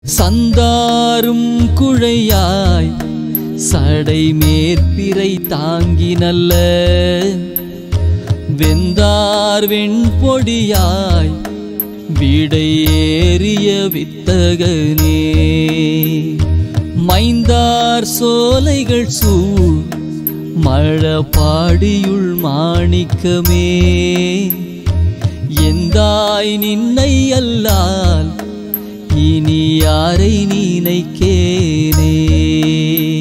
சந்தாரும் குழையாய் சடை மேற்பிறை தாங்கி நல்ல வெந்தார் வெண்பொடியாய் விடை ஏறிய வித்தகனே மைந்தார் சோலைகள் சூழ் மழபாடியுள் மாணிக்கமே எந்தாய் நின்னை அல்லால் இனி யாரை நினைக்கேனே